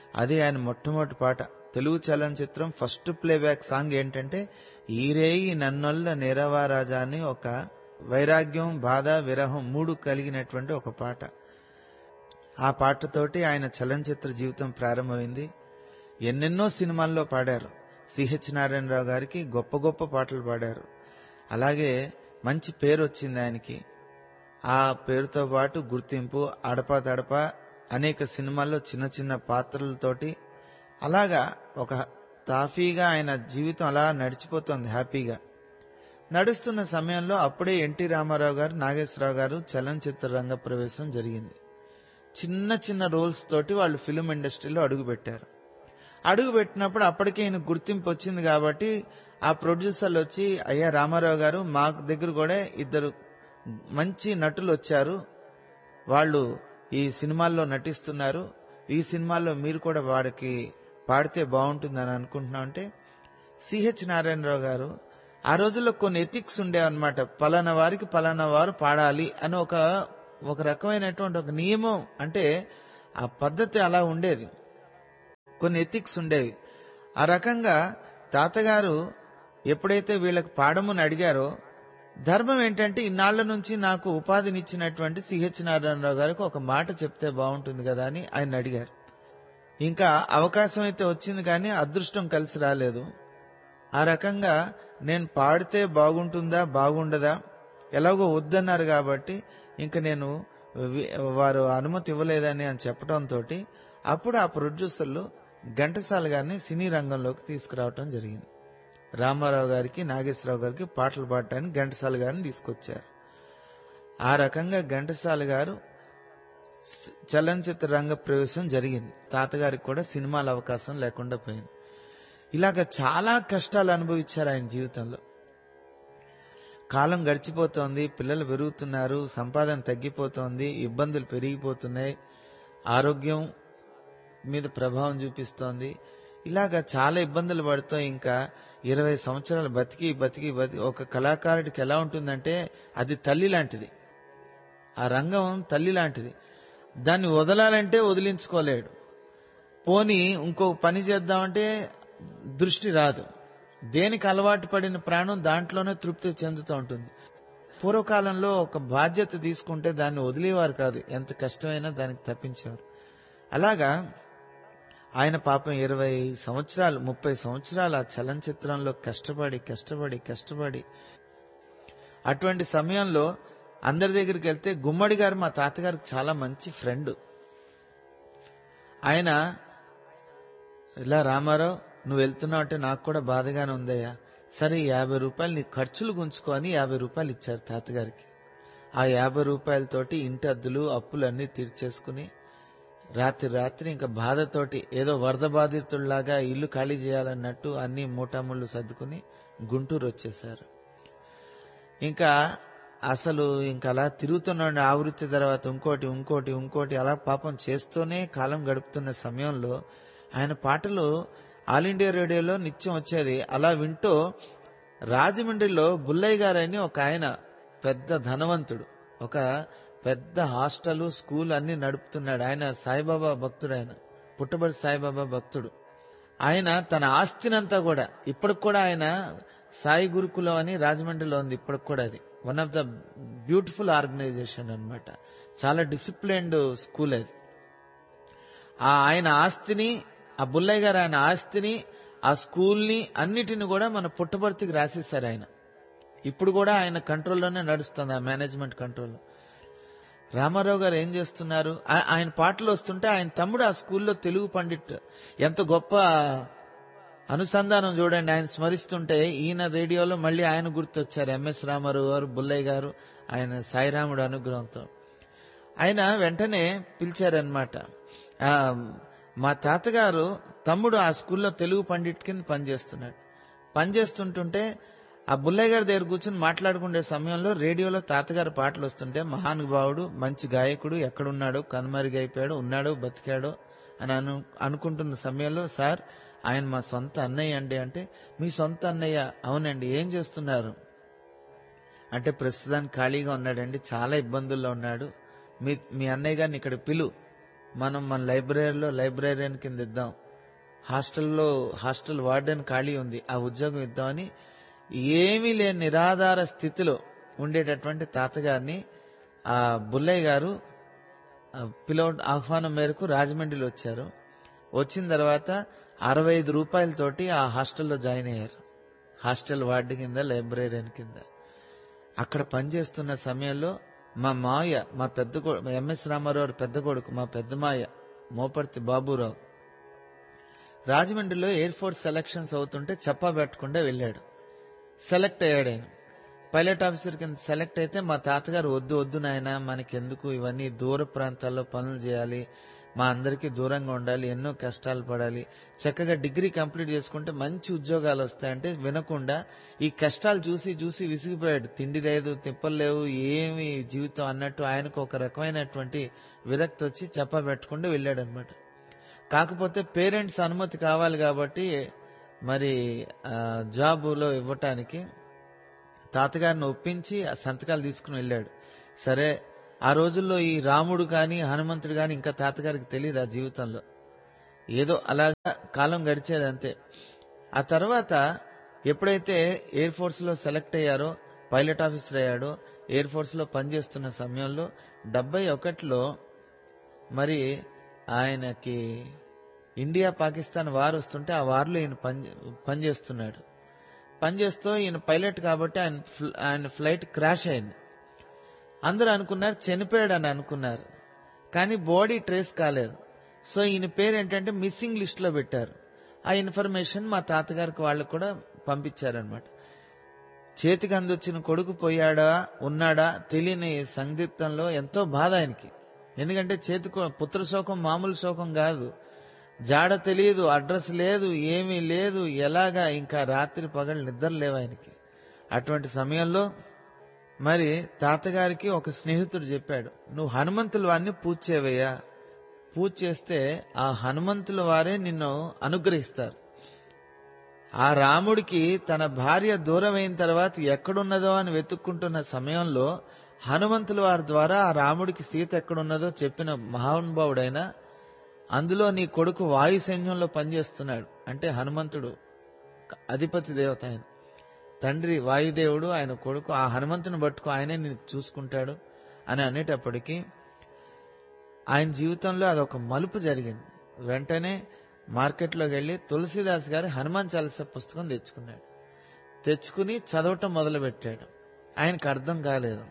అది ఆయన మొట్టమొదటి పాట తెలుగు చలనచిత్రం ఫస్ట్ ప్లేబ్యాక్ సాంగ్ ఏంటంటే ఈరేయి నన్నొల్ల నిరవారాజా అని ఒక వైరాగ్యం బాధ విరహం మూడు కలిగినటువంటి ఒక పాట ఆ పాటతోటి ఆయన చలనచిత్ర జీవితం ప్రారంభమైంది ఎన్నెన్నో సినిమాల్లో పాడారు సిహెచ్ నారాయణరావు గారికి గొప్ప గొప్ప పాటలు పాడారు అలాగే మంచి పేరు వచ్చింది ఆయనకి ఆ పేరుతో పాటు గుర్తింపు అడపా తడప అనేక సినిమాల్లో చిన్న చిన్న పాత్రలతోటి అలాగా ఒక తాఫీగా ఆయన జీవితం అలా నడిచిపోతుంది హ్యాపీగా నడుస్తున్న సమయంలో అప్పుడే ఎన్టీ రామారావు గారు నాగేశ్వరరావు గారు చలనచిత్ర రంగ ప్రవేశం జరిగింది చిన్న చిన్న రోల్స్ తోటి వాళ్ళు ఫిలిం ఇండస్ట్రీలో అడుగుపెట్టారు అడుగు పెట్టినప్పుడు అప్పటికే ఈయన గుర్తింపు వచ్చింది కాబట్టి ఆ ప్రొడ్యూసర్లు వచ్చి అయ్యా రామారావు గారు మా దగ్గర కూడా ఇద్దరు మంచి నటులు వచ్చారు వాళ్ళు ఈ సినిమాల్లో నటిస్తున్నారు ఈ సినిమాల్లో మీరు కూడా వాడికి పాడితే బాగుంటుందని అనుకుంటున్నాం అంటే సిహెచ్ నారాయణరావు గారు ఆ రోజుల్లో కొన్ని ఎథిక్స్ ఉండేవన్నమాట పలానా వారికి పలానా వారు పాడాలి అని ఒక ఒక రకమైనటువంటి ఒక నియమం అంటే ఆ పద్ధతి అలా ఉండేది కొన్ని ఎథిక్స్ ఉండేవి ఆ రకంగా తాతగారు ఎప్పుడైతే వీళ్ళకి పాడమని అడిగారో ధర్మం ఏంటంటే ఇన్నాళ్ల నుంచి నాకు ఉపాధినిచ్చినటువంటి సిహెచ్ నారాయణరావు గారికి ఒక మాట చెప్తే బాగుంటుంది కదా అని ఆయన అడిగారు ఇంకా అవకాశం అయితే వచ్చింది కానీ అదృష్టం కలిసి రాలేదు ఆ రకంగా నేను పాడితే బాగుంటుందా బాగుండదా ఎలాగో వద్దన్నారు కాబట్టి ఇంకా నేను వి- వారు అనుమతి ఇవ్వలేదని అని చెప్పడంతో అప్పుడు ఆ ప్రొడ్యూసర్లు ఘంటసాల గారిని సినీ రంగంలోకి తీసుకురావటం జరిగింది రామారావు గారికి నాగేశ్వరరావు గారికి పాటలు పాడటానికి ఘంటసాల గారిని తీసుకొచ్చారు ఆ రకంగా ఘంటసాల గారు స- చలనచిత్ర రంగ ప్రవేశం జరిగింది తాతగారికి కూడా సినిమాల అవకాశం లేకుండా పోయింది ఇలాగ చాలా కష్టాలు అనుభవించారు ఆయన జీవితంలో కాలం గడిచిపోతోంది పిల్లలు పెరుగుతున్నారు సంపాదన తగ్గిపోతోంది ఇబ్బందులు పెరిగిపోతున్నాయి ఆరోగ్యం మీద ప్రభావం చూపిస్తోంది ఇలాగ చాలా ఇబ్బందులు పడుతూ ఇంకా ఇరవై సంవత్సరాలు బతికి బతికి బతికి ఒక కళాకారుడికి ఎలా ఉంటుందంటే అది తల్లి లాంటిది ఆ రంగం తల్లి లాంటిది దాన్ని వదలాలంటే వదిలించుకోలేడు పోని ఇంకో పని చేద్దామంటే దృష్టి రాదు దేనికి అలవాటు పడిన ప్రాణం దాంట్లోనే తృప్తి చెందుతూ ఉంటుంది పూర్వకాలంలో ఒక బాధ్యత తీసుకుంటే దాన్ని వదిలేవారు కాదు ఎంత కష్టమైనా దానికి తప్పించేవారు అలాగా ఆయన పాపం ఇరవై సంవత్సరాలు ముప్పై సంవత్సరాలు ఆ చలనచిత్రంలో కష్టపడి కష్టపడి కష్టపడి అటువంటి సమయంలో అందరి దగ్గరికి వెళ్తే గుమ్మడి గారు మా తాతగారికి చాలా మంచి ఫ్రెండ్ ఆయన ఇలా రామారావు నువ్వు వెళ్తున్నావు అంటే నాకు కూడా బాధగానే ఉందయ్యా సరే ఈ యాభై రూపాయలు నీ ఖర్చులు గుంచుకో అని యాభై రూపాయలు ఇచ్చారు తాతగారికి ఆ యాభై రూపాయలతోటి ఇంటి అద్దులు అప్పులన్నీ తీర్చేసుకుని రాత్రి రాత్రి ఇంకా బాధతోటి ఏదో వరద బాధితుల్లాగా ఇల్లు ఖాళీ చేయాలన్నట్టు అన్ని మూటాముళ్ళు సర్దుకుని గుంటూరు వచ్చేశారు ఇంకా అసలు ఇంకా అలా తిరుగుతున్నాడు ఆవృత్తి తర్వాత ఇంకోటి ఇంకోటి ఇంకోటి అలా పాపం చేస్తూనే కాలం గడుపుతున్న సమయంలో ఆయన పాటలు ఆల్ ఇండియా రేడియోలో నిత్యం వచ్చేది అలా వింటూ రాజమండ్రిలో బుల్లయ్య గారని ఒక ఆయన పెద్ద ధనవంతుడు ఒక పెద్ద హాస్టల్ స్కూల్ అన్ని నడుపుతున్నాడు ఆయన సాయిబాబా భక్తుడు ఆయన పుట్టబడి సాయిబాబా భక్తుడు ఆయన తన ఆస్తినంతా కూడా ఇప్పటికి కూడా ఆయన సాయి గురుకులం అని రాజమండ్రిలో ఉంది ఇప్పటికి కూడా అది one of the beautiful organization అన్నమాట చాలా డిసిప్లైన్డ్ స్కూల్ అది ఆ ఆయన ఆస్తిని ఆ బుల్లయ్య గారు ఆయన ఆస్తిని ఆ స్కూల్ని అన్నిటిని కూడా మన పుట్టబర్తికి రాసేశారు ఆయన ఇప్పుడు కూడా ఆయన కంట్రోల్లోనే నడుస్తుంది ఆ మేనేజ్మెంట్ కంట్రోల్లో రామారావు గారు ఏం చేస్తున్నారు ఆ- ఆయన పాటలు వస్తుంటే ఆయన తమ్ముడు ఆ స్కూల్లో తెలుగు పండిట్ ఎంత గొప్ప అనుసంధానం చూడండి ఆయన స్మరిస్తుంటే ఈయన రేడియోలో మళ్ళీ ఆయన గుర్తొచ్చారు ఎంఎస్ రామారావు గారు బుల్లయ్య గారు ఆయన సాయిరాముడు అనుగ్రహంతో ఆయన వెంటనే పిలిచారనమాట ఆ, మా తాతగారు తమ్ముడు ఆ స్కూల్లో తెలుగు పండిట్ కింద పనిచేస్తున్నాడు పనిచేస్తుంటుంటే ఆ బుల్లయ్య గారి దగ్గర కూర్చొని మాట్లాడుకునే సమయంలో రేడియోలో తాతగారి పాటలు వస్తుంటే మహానుభావుడు మంచి గాయకుడు ఎక్కడున్నాడో కనుమరుగైపోయాడు ఉన్నాడో బతికాడో అని అను అనుకుంటున్న సమయంలో సార్ ఆయన మా సొంత అన్నయ్య అండి అంటే మీ సొంత అన్నయ్య అవునండి ఏం చేస్తున్నారు అంటే ప్రస్తుతానికి ఖాళీగా ఉన్నాడండి చాలా ఇబ్బందుల్లో ఉన్నాడు మీ మీ అన్నయ్య గారిని ఇక్కడ పిలు మనం మన లైబ్రరీలో లైబ్రరీయన్ కింద ఇద్దాం హాస్టల్లో హాస్టల్ వార్డెన్ ఖాళీ ఉంది ఆ ఉద్యోగం ఇద్దామని ఏమీ లేని నిరాధార స్థితిలో ఉండేటటువంటి తాతగారిని ఆ బుల్లయ్య గారు ఆ పిలవ ఆహ్వానం మేరకు రాజమండ్రిలో వచ్చారు వచ్చిన తర్వాత అరవై ఐదు రూపాయలతోటి ఆ హాస్టల్లో జాయిన్ అయ్యారు హాస్టల్ వార్డు కింద లైబ్రరీయన్ కింద అక్కడ పనిచేస్తున్న సమయంలో మా మావయ్య మా పెద్ద కొ- ఎంఎస్ రామారావు గారి పెద్ద కొడుకు మా పెద్ద మాయ మోపర్తి బాబురావు రాజమండ్రిలో ఎయిర్ ఫోర్స్ సెలక్షన్స్ అవుతుంటే చెప్పా పెట్టకుండా వెళ్ళాడు సెలెక్ట్ అయ్యాడు ఆయన పైలట్ ఆఫీసర్ కింద సెలెక్ట్ అయితే మా తాతగారు వద్దు వద్దు నాయన మనకెందుకు ఇవన్నీ దూర ప్రాంతాల్లో పనులు చేయాలి మా అందరికీ దూరంగా ఉండాలి ఎన్నో కష్టాలు పడాలి చక్కగా డిగ్రీ కంప్లీట్ చేసుకుంటే మంచి ఉద్యోగాలు వస్తాయంటే వినకుండా ఈ కష్టాలు చూసి చూసి విసిగిపోయాడు తిండి లేదు తిప్పలు లేవు ఏమి జీవితం అన్నట్టు ఆయనకు ఒక రకమైనటువంటి విరక్తి వచ్చి చెప్పా పెట్టకుండా వెళ్ళాడు అనమాట కాకపోతే పేరెంట్స్ అనుమతి కావాలి కాబట్టి మరి ఆ, జాబులో ఇవ్వటానికి తాతగారిని ఒప్పించి ఆ సంతకాలు తీసుకుని వెళ్ళాడు సరే ఆ రోజుల్లో ఈ రాముడు కానీ హనుమంతుడు కానీ ఇంకా తాతగారికి తెలియదు ఆ జీవితంలో ఏదో అలాగా కాలం గడిచేది అంతే ఆ తర్వాత ఎప్పుడైతే ఎయిర్ ఫోర్స్ లో సెలెక్ట్ అయ్యారో పైలట్ ఆఫీసర్ అయ్యాడో ఎయిర్ ఫోర్స్ లో పనిచేస్తున్న సమయంలో డెబ్బై ఒకటిలో మరి ఆయనకి ఇండియా పాకిస్తాన్ వార్ వస్తుంటే ఆ వార్లో ఈయన పని పనిచేస్తున్నాడు పనిచేస్తూ ఈయన పైలట్ కాబట్టి ఆయన ఫ్ల- ఆయన ఫ్లైట్ క్రాష్ అయింది అందరూ అనుకున్నారు చనిపోయాడు అని అనుకున్నారు కానీ బాడీ ట్రేస్ కాలేదు సో ఈయన పేరు ఏంటంటే మిస్సింగ్ లిస్ట్ లో పెట్టారు ఆ ఇన్ఫర్మేషన్ మా తాతగారికి వాళ్ళకు కూడా పంపించారనమాట చేతికి అందొచ్చిన కొడుకు పోయాడా ఉన్నాడా తెలియని సందిగ్ధంలో ఎంతో బాధ ఆయనకి ఎందుకంటే చేతి పుత్ర శోకం మామూలు శోకం కాదు జాడ తెలియదు అడ్రస్ లేదు ఏమీ లేదు ఎలాగా ఇంకా రాత్రి పగలు నిద్ర లేవు ఆయనకి అటువంటి సమయంలో మరి తాతగారికి ఒక స్నేహితుడు చెప్పాడు నువ్వు హనుమంతుల వారిని పూజ చేయవయ్యా పూజ చేస్తే ఆ హనుమంతుల వారే నిన్ను అనుగ్రహిస్తారు ఆ రాముడికి తన భార్య దూరం అయిన తర్వాత ఎక్కడున్నదో అని వెతుక్కుంటున్న సమయంలో హనుమంతుల వారి ద్వారా ఆ రాముడికి సీత ఎక్కడున్నదో చెప్పిన మహానుభావుడైన అందులో నీ కొడుకు వాయు సైన్యంలో పనిచేస్తున్నాడు అంటే హనుమంతుడు అధిపతి దేవత ఆయన తండ్రి వాయుదేవుడు ఆయన కొడుకు ఆ హనుమంతుని పట్టుకు ఆయనే నేను చూసుకుంటాడు అని అనేటప్పటికీ ఆయన జీవితంలో అదొక మలుపు జరిగింది వెంటనే మార్కెట్లోకి వెళ్లి తులసిదాస్ గారి హనుమాన్ చాలీసా పుస్తకం తెచ్చుకున్నాడు తెచ్చుకుని చదవటం మొదలుపెట్టాడు ఆయనకు అర్థం కాలేదు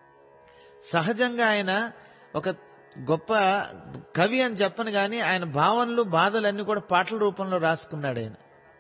సహజంగా ఆయన ఒక గొప్ప కవి అని చెప్పను గాని ఆయన భావనలు బాధలన్నీ కూడా పాటల రూపంలో రాసుకున్నాడు ఆయన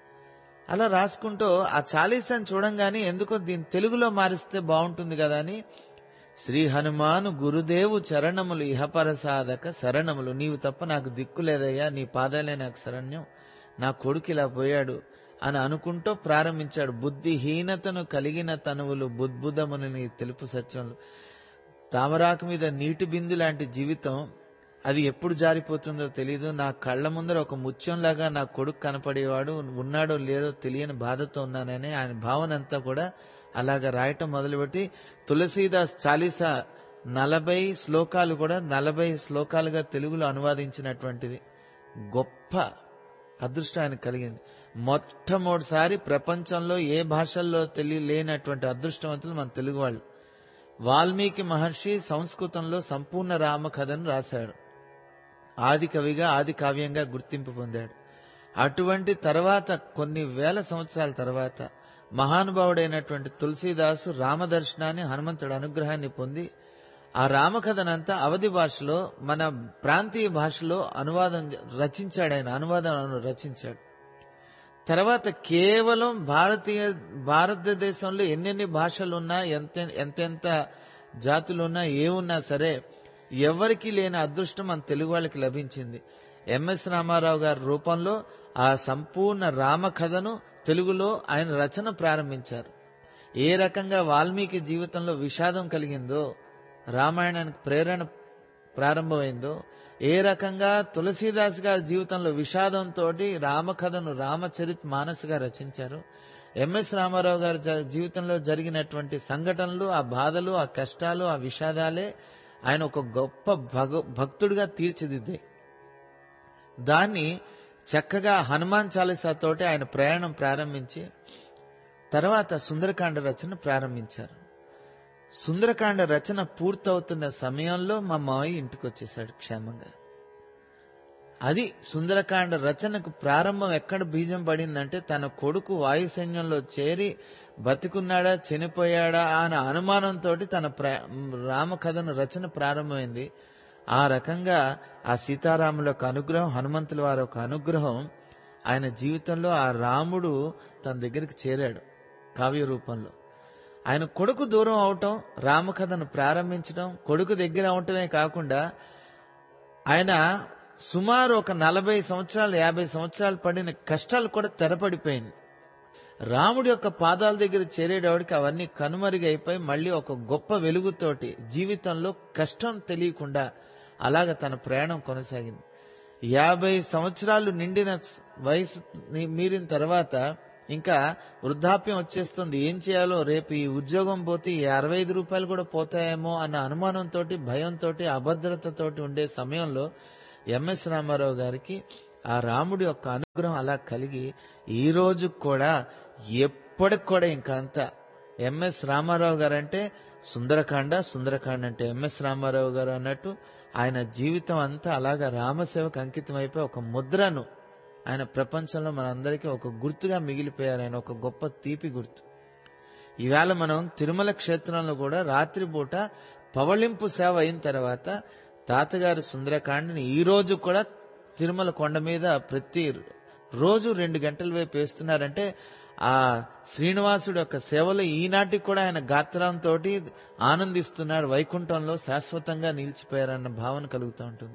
అలా రాసుకుంటూ ఆ చాలీసాన్ని చూడంగానే ఎందుకో దీన్ని తెలుగులో మారిస్తే బాగుంటుంది కదా అని శ్రీ హనుమాను గురుదేవు చరణములు ఇహపర సాధక శరణములు నీవు తప్ప నాకు దిక్కు లేదయ్యా నీ పాదాలే నాకు శరణ్యం నా కొడుకు ఇలా పోయాడు అని అనుకుంటూ ప్రారంభించాడు బుద్ధిహీనతను కలిగిన తనువులు బుద్బుదముని నీ తెలుపు సత్యములు తామరాకు మీద నీటి బిందు లాంటి జీవితం అది ఎప్పుడు జారిపోతుందో తెలియదు నా కళ్ళ ముందర ఒక ముత్యంలాగా నా కొడుకు కనపడేవాడు ఉన్నాడో లేదో తెలియని బాధతో ఉన్నానని ఆయన భావన అంతా కూడా అలాగా రాయటం మొదలుపెట్టి తులసీదాస్ చాలీసా నలభై శ్లోకాలు కూడా నలభై శ్లోకాలుగా తెలుగులో అనువాదించినటువంటిది గొప్ప అదృష్టం ఆయనకు కలిగింది మొట్టమొదటిసారి ప్రపంచంలో ఏ భాషల్లో తెలియలేనటువంటి అదృష్టవంతులు మన తెలుగు వాళ్ళు వాల్మీకి మహర్షి సంస్కృతంలో సంపూర్ణ రామకథను రాశాడు ఆది కవిగా ఆది కావ్యంగా గుర్తింపు పొందాడు అటువంటి తర్వాత కొన్ని వేల సంవత్సరాల తర్వాత మహానుభావుడైనటువంటి తులసీదాసు రామదర్శనాన్ని హనుమంతుడి అనుగ్రహాన్ని పొంది ఆ రామకథనంతా అవధి భాషలో మన ప్రాంతీయ భాషలో అనువాదం రచించాడు ఆయన అనువాదం రచించాడు తర్వాత కేవలం భారతీయ భారతదేశంలో ఎన్నెన్ని భాషలు ఉన్నా ఎంత ఎంతెంత జాతులు ఉన్నా ఏ ఉన్నా సరే ఎవరికి లేని అదృష్టం మన తెలుగు వాళ్ళకి లభించింది ఎంఎస్ రామారావు గారి రూపంలో ఆ సంపూర్ణ రామకథను తెలుగులో ఆయన రచన ప్రారంభించారు ఏ రకంగా వాల్మీకి జీవితంలో విషాదం కలిగిందో రామాయణానికి ప్రేరణ ప్రారంభమైందో ఏ రకంగా తులసీదాస్ గారి జీవితంలో విషాదంతో రామకథను రామచరిత్ మానస్గా రచించారు ఎంఎస్ రామారావు గారి జ- జీవితంలో జరిగినటువంటి సంఘటనలు ఆ బాధలు ఆ కష్టాలు ఆ విషాదాలే ఆయన ఒక గొప్ప భగ భక్తుడిగా తీర్చిదిద్దాయి దాన్ని చక్కగా హనుమాన్ చాలీసా తోటి ఆయన ప్రయాణం ప్రారంభించి తర్వాత సుందరకాండ రచన ప్రారంభించారు సుందరకాండ రచన పూర్తవుతున్న సమయంలో మా మావయ్య ఇంటికి వచ్చేసాడు క్షేమంగా అది సుందరకాండ రచనకు ప్రారంభం ఎక్కడ బీజం పడిందంటే తన కొడుకు వాయు సైన్యంలో చేరి బతికున్నాడా చనిపోయాడా అనే అనుమానంతో తన ప్ర- రామకథను రచన ప్రారంభమైంది ఆ రకంగా ఆ సీతారాముల యొక్క అనుగ్రహం హనుమంతుల వారి యొక్క అనుగ్రహం ఆయన జీవితంలో ఆ రాముడు తన దగ్గరికి చేరాడు కావ్య రూపంలో ఆయన కొడుకు దూరం అవటం రామకథను ప్రారంభించడం కొడుకు దగ్గర అవటమే కాకుండా ఆయన సుమారు ఒక నలభై సంవత్సరాలు యాభై సంవత్సరాలు పడిన కష్టాలు కూడా తెరపడిపోయింది రాముడి యొక్క పాదాల దగ్గర చేరేటవాడికి అవన్నీ కనుమరుగైపోయి మళ్ళీ ఒక గొప్ప వెలుగుతోటి జీవితంలో కష్టం తెలియకుండా అలాగ తన ప్రయాణం కొనసాగింది యాభై సంవత్సరాలు నిండిన వయసు మీరిన తర్వాత ఇంకా వృద్ధాప్యం వచ్చేస్తుంది ఏం చేయాలో రేపు ఈ ఉద్యోగం పోతే ఈ అరవై ఐదు రూపాయలు కూడా పోతాయేమో అన్న అనుమానంతో భయంతో అభద్రతతోటి ఉండే సమయంలో ఎంఎస్ రామారావు గారికి ఆ రాముడి యొక్క అనుగ్రహం అలా కలిగి ఈ రోజు కూడా ఎప్పటికి కూడా ఇంకా అంతా ఎంఎస్ రామారావు గారు అంటే సుందరకాండ సుందరకాండ అంటే ఎంఎస్ రామారావు గారు అన్నట్టు ఆయన జీవితం అంతా అలాగా రామసేవకు అంకితం అయిపోయి ఒక ముద్రను ఆయన ప్రపంచంలో మనందరికీ ఒక గుర్తుగా మిగిలిపోయారు ఆయన ఒక గొప్ప తీపి గుర్తు ఈవేళ మనం తిరుమల క్షేత్రంలో కూడా రాత్రిపూట పవళింపు సేవ అయిన తర్వాత తాతగారు సుందరకాండని ఈ రోజు కూడా తిరుమల కొండ మీద ప్రతి రోజు రెండు గంటల వైపు వేస్తున్నారంటే ఆ శ్రీనివాసుడు యొక్క సేవలో ఈనాటికి కూడా ఆయన గాత్రంతో ఆనందిస్తున్నారు వైకుంఠంలో శాశ్వతంగా నిలిచిపోయారన్న భావన కలుగుతూ ఉంటుంది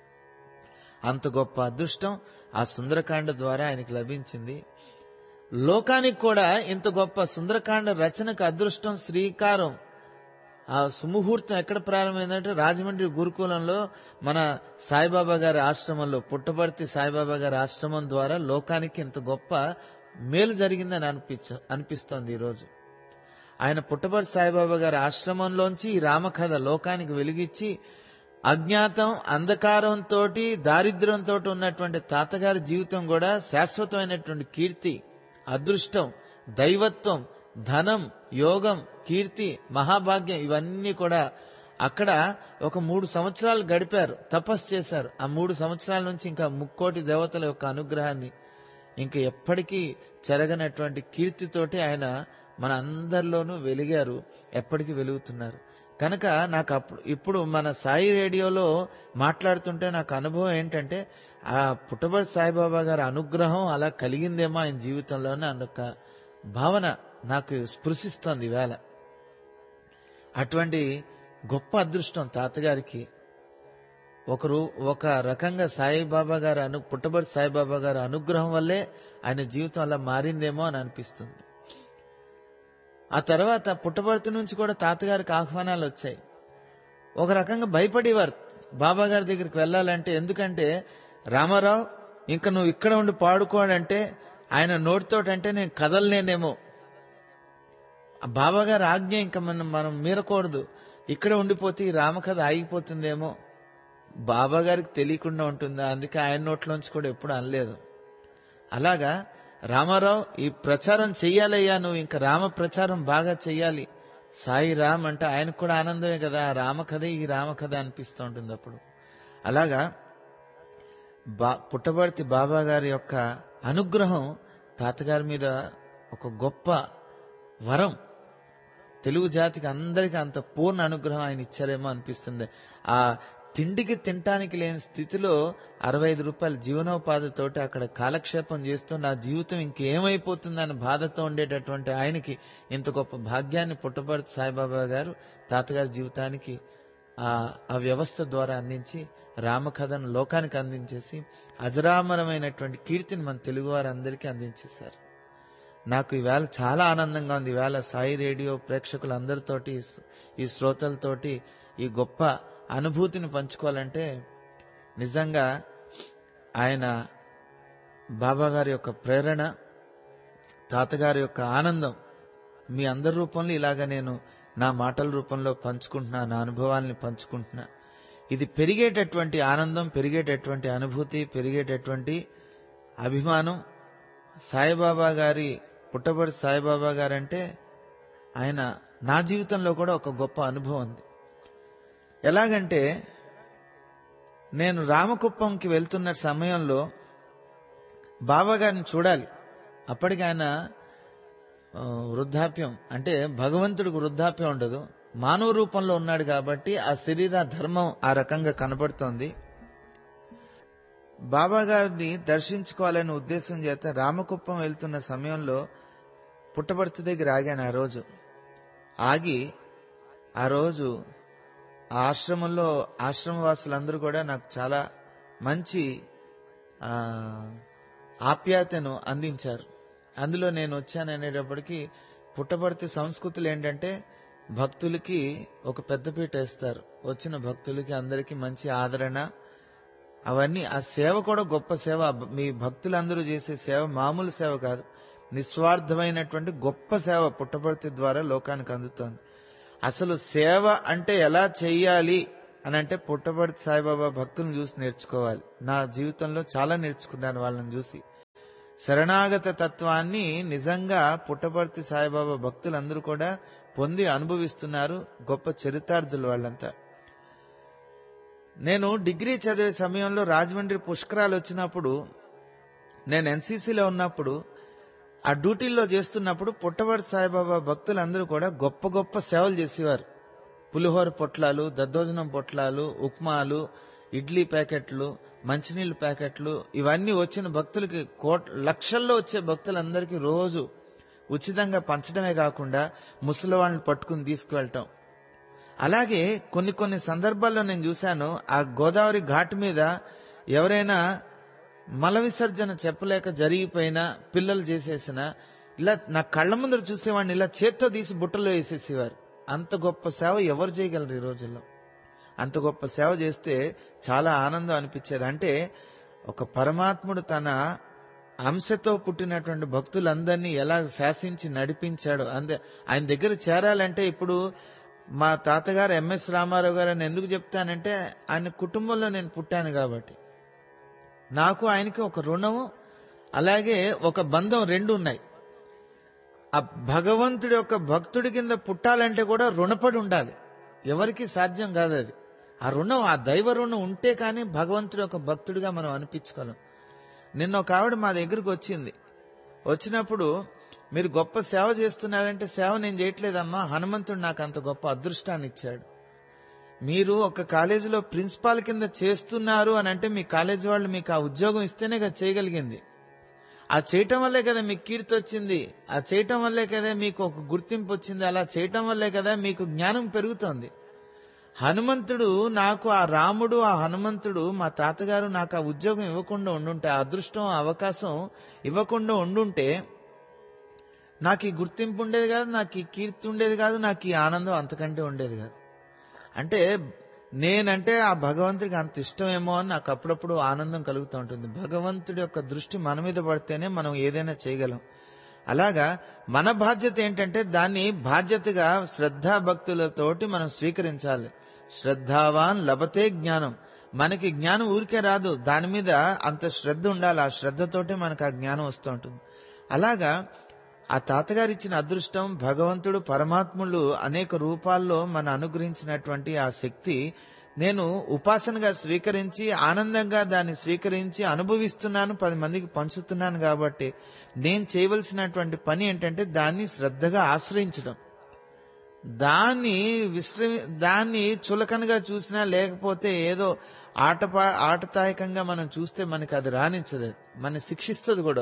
అంత గొప్ప అదృష్టం ఆ సుందరకాండ ద్వారా ఆయనకి లభించింది లోకానికి కూడా ఇంత గొప్ప సుందరకాండ రచనకు అదృష్టం శ్రీకారం ఆ సుముహూర్తం ఎక్కడ ప్రారంభమైందంటే రాజమండ్రి గురుకులంలో మన సాయిబాబా గారి ఆశ్రమంలో పుట్టపర్తి సాయిబాబా గారి ఆశ్రమం ద్వారా లోకానికి ఇంత గొప్ప మేలు జరిగిందని అనిపించ అనిపిస్తోంది ఈరోజు ఆయన పుట్టపర్తి సాయిబాబా గారి ఆశ్రమంలోంచి ఈ రామకథ లోకానికి వెలిగించి అజ్ఞాతం అంధకారంతో దారిద్ర్యంతో ఉన్నటువంటి తాతగారి జీవితం కూడా శాశ్వతమైనటువంటి కీర్తి అదృష్టం దైవత్వం ధనం యోగం కీర్తి మహాభాగ్యం ఇవన్నీ కూడా అక్కడ ఒక మూడు సంవత్సరాలు గడిపారు తపస్సు చేశారు ఆ మూడు సంవత్సరాల నుంచి ఇంకా ముక్కోటి దేవతల యొక్క అనుగ్రహాన్ని ఇంకా ఎప్పటికీ చెరగనటువంటి కీర్తితోటి ఆయన మన అందరిలోనూ వెలిగారు ఎప్పటికీ వెలుగుతున్నారు కనుక నాకు అప్పుడు ఇప్పుడు మన సాయి రేడియోలో మాట్లాడుతుంటే నాకు అనుభవం ఏంటంటే ఆ పుట్టబడి సాయిబాబా గారి అనుగ్రహం అలా కలిగిందేమో ఆయన జీవితంలోనే అన్నొక భావన నాకు స్పృశిస్తోంది వేళ అటువంటి గొప్ప అదృష్టం తాతగారికి ఒకరు ఒక రకంగా సాయిబాబా గారు అను పుట్టబడి సాయిబాబా గారి అనుగ్రహం వల్లే ఆయన జీవితం అలా మారిందేమో అని అనిపిస్తుంది ఆ తర్వాత పుట్టబర్తి నుంచి కూడా తాతగారికి ఆహ్వానాలు వచ్చాయి ఒక రకంగా భయపడేవారు బాబా గారి దగ్గరికి వెళ్ళాలంటే ఎందుకంటే రామారావు ఇంకా నువ్వు ఇక్కడ ఉండి పాడుకోడంటే ఆయన నోటితోటంటే నేను కదలలేనేమో ఆ బాబా గారి ఆజ్ఞ ఇంకా మనం మనం మీరకూడదు ఇక్కడ ఉండిపోతే ఈ రామకథ ఆగిపోతుందేమో బాబా గారికి తెలియకుండా ఉంటుందా అందుకే ఆయన నోట్లోంచి కూడా ఎప్పుడు అనలేదు అలాగా రామారావు ఈ ప్రచారం చెయ్యాలయ్యా నువ్వు ఇంకా రామ ప్రచారం బాగా చెయ్యాలి సాయి రామ్ అంటే ఆయనకు కూడా ఆనందమే కదా ఆ రామకథ ఈ రామకథ అనిపిస్తూ ఉంటుంది అప్పుడు అలాగా బా పుట్టబర్తి బాబా గారి యొక్క అనుగ్రహం తాతగారి మీద ఒక గొప్ప వరం తెలుగు జాతికి అందరికీ అంత పూర్ణ అనుగ్రహం ఆయన ఇచ్చారేమో అనిపిస్తుంది ఆ తిండికి తినటానికి లేని స్థితిలో అరవై ఐదు రూపాయల జీవనోపాధితోటి అక్కడ కాలక్షేపం చేస్తూ నా జీవితం ఇంకేమైపోతుందని బాధతో ఉండేటటువంటి ఆయనకి ఇంత గొప్ప భాగ్యాన్ని పుట్టపర్తి సాయిబాబా గారు తాతగారి జీవితానికి ఆ ఆ వ్యవస్థ ద్వారా అందించి రామకథను లోకానికి అందించేసి అజరామరమైనటువంటి కీర్తిని మన తెలుగు వారందరికీ అందించేశారు నాకు ఈవేళ చాలా ఆనందంగా ఉంది ఈవేళ సాయి రేడియో ప్రేక్షకులందరితోటి ఈ శ్రోతలతోటి ఈ గొప్ప అనుభూతిని పంచుకోవాలంటే నిజంగా ఆయన బాబా గారి యొక్క ప్రేరణ తాతగారి యొక్క ఆనందం మీ అందరి రూపంలో ఇలాగ నేను నా మాటల రూపంలో పంచుకుంటున్నా నా అనుభవాల్ని పంచుకుంటున్నా ఇది పెరిగేటటువంటి ఆనందం పెరిగేటటువంటి అనుభూతి పెరిగేటటువంటి అభిమానం సాయిబాబా గారి పుట్టబడి సాయిబాబా గారంటే ఆయన నా జీవితంలో కూడా ఒక గొప్ప అనుభవం ఉంది ఎలాగంటే నేను రామకుప్పంకి వెళ్తున్న సమయంలో బాబా గారిని చూడాలి అప్పటికి ఆయన ఆ, వృద్ధాప్యం అంటే భగవంతుడికి వృద్ధాప్యం ఉండదు మానవ రూపంలో ఉన్నాడు కాబట్టి ఆ శరీర ధర్మం ఆ రకంగా కనబడుతోంది బాబా గారిని దర్శించుకోవాలనే ఉద్దేశం చేత రామకుప్పం వెళ్తున్న సమయంలో పుట్టపర్తి దగ్గర ఆగాను ఆ రోజు ఆగి ఆ రోజు ఆ ఆశ్రమంలో ఆశ్రమవాసులందరూ కూడా నాకు చాలా మంచి ఆ, ఆప్యాయతను అందించారు అందులో నేను వచ్చాననేటప్పటికీ పుట్టపర్తి సంస్కృతులు ఏంటంటే భక్తులకి ఒక పెద్దపీట వేస్తారు వచ్చిన భక్తులకి అందరికీ మంచి ఆదరణ అవన్నీ ఆ సేవ కూడా గొప్ప సేవ మీ భక్తులందరూ చేసే సేవ మామూలు సేవ కాదు నిస్వార్థమైనటువంటి గొప్ప సేవ పుట్టపర్తి ద్వారా లోకానికి అందుతోంది అసలు సేవ అంటే ఎలా చెయ్యాలి అని అంటే పుట్టపర్తి సాయిబాబా భక్తులను చూసి నేర్చుకోవాలి నా జీవితంలో చాలా నేర్చుకున్నాను వాళ్ళని చూసి శరణాగత తత్వాన్ని నిజంగా పుట్టపర్తి సాయిబాబా భక్తులందరూ కూడా పొంది అనుభవిస్తున్నారు గొప్ప చరితార్థులు వాళ్ళంతా నేను డిగ్రీ చదివే సమయంలో రాజమండ్రి పుష్కరాలు వచ్చినప్పుడు నేను ఎన్సీసీలో ఉన్నప్పుడు ఆ డ్యూటీల్లో చేస్తున్నప్పుడు పుట్టపర్తి సాయిబాబా భక్తులందరూ కూడా గొప్ప గొప్ప సేవలు చేసేవారు పులిహోర పొట్లాలు దద్దోజనం పొట్లాలు ఉప్మాలు ఇడ్లీ ప్యాకెట్లు మంచినీళ్ళ ప్యాకెట్లు ఇవన్నీ వచ్చిన భక్తులకి కోట్ లక్షల్లో వచ్చే భక్తులందరికీ రోజు ఉచితంగా పంచడమే కాకుండా ముసలి వాళ్ళని పట్టుకుని తీసుకువెళ్ళటం అలాగే కొన్ని కొన్ని సందర్భాల్లో నేను చూశాను ఆ గోదావరి ఘాట్ మీద ఎవరైనా మల విసర్జన చెప్పలేక జరిగిపోయినా పిల్లలు చేసేసిన ఇలా నా కళ్ళ ముందర చూసేవాడిని ఇలా చేత్తో తీసి బుట్టలో వేసేసేవారు అంత గొప్ప సేవ ఎవరు చేయగలరు ఈ రోజుల్లో అంత గొప్ప సేవ చేస్తే చాలా ఆనందం అనిపించేది అంటే ఒక పరమాత్ముడు తన అంశతో పుట్టినటువంటి భక్తులందరినీ ఎలా శాసించి నడిపించాడు అందే ఆయన దగ్గర చేరాలంటే ఇప్పుడు మా తాతగారు ఎంఎస్ రామారావు గారు అని ఎందుకు చెప్తానంటే ఆయన కుటుంబంలో నేను పుట్టాను కాబట్టి నాకు ఆయనకి ఒక రుణము అలాగే ఒక బంధం రెండు ఉన్నాయి ఆ భగవంతుడి యొక్క భక్తుడి కింద పుట్టాలంటే కూడా రుణపడి ఉండాలి ఎవరికి సాధ్యం కాదు అది ఆ రుణం ఆ దైవ రుణం ఉంటే కానీ భగవంతుడి యొక్క భక్తుడిగా మనం అనిపించుకోలేం నిన్న ఒక ఆవిడ మా దగ్గరకు వచ్చింది వచ్చినప్పుడు మీరు గొప్ప సేవ చేస్తున్నారంటే సేవ నేను చేయట్లేదమ్మా హనుమంతుడు నాకు అంత గొప్ప అదృష్టాన్ని ఇచ్చాడు మీరు ఒక కాలేజీలో ప్రిన్సిపాల్ కింద చేస్తున్నారు అని అంటే మీ కాలేజీ వాళ్ళు మీకు ఆ ఉద్యోగం ఇస్తేనే కదా చేయగలిగింది ఆ చేయటం వల్లే కదా మీకు కీర్తి వచ్చింది ఆ చేయటం వల్లే కదా మీకు ఒక గుర్తింపు వచ్చింది అలా చేయటం వల్లే కదా మీకు జ్ఞానం పెరుగుతోంది హనుమంతుడు నాకు ఆ రాముడు ఆ హనుమంతుడు మా తాతగారు నాకు ఆ ఉద్యోగం ఇవ్వకుండా ఉండుంటే ఆ అదృష్టం ఆ అవకాశం ఇవ్వకుండా ఉండుంటే నాకు ఈ గుర్తింపు ఉండేది కాదు నాకు ఈ కీర్తి ఉండేది కాదు నాకు ఈ ఆనందం అంతకంటే ఉండేది కాదు అంటే నేనంటే ఆ భగవంతుడికి అంత ఇష్టమేమో అని నాకు అప్పుడప్పుడు ఆనందం కలుగుతూ ఉంటుంది భగవంతుడి యొక్క దృష్టి మన మీద పడితేనే మనం ఏదైనా చేయగలం అలాగా మన బాధ్యత ఏంటంటే దాన్ని బాధ్యతగా శ్రద్ధా భక్తులతోటి మనం స్వీకరించాలి శ్రద్ధావాన్ లభతే జ్ఞానం మనకి జ్ఞానం ఊరికే రాదు దాని మీద అంత శ్రద్ధ ఉండాలి ఆ శ్రద్ధతోటే మనకు ఆ జ్ఞానం వస్తూ ఉంటుంది అలాగా ఆ తాతగారు ఇచ్చిన అదృష్టం భగవంతుడు పరమాత్ములు అనేక రూపాల్లో మన అనుగ్రహించినటువంటి ఆ శక్తి నేను ఉపాసనగా స్వీకరించి ఆనందంగా దాన్ని స్వీకరించి అనుభవిస్తున్నాను పది మందికి పంచుతున్నాను కాబట్టి నేను చేయవలసినటువంటి పని ఏంటంటే దాన్ని శ్రద్ధగా ఆశ్రయించడం దాన్ని విశ్రమి దాన్ని చులకనగా చూసినా లేకపోతే ఏదో ఆటపా ఆటతాయకంగా మనం చూస్తే మనకి అది రాణించదు మన శిక్షిస్తుంది కూడా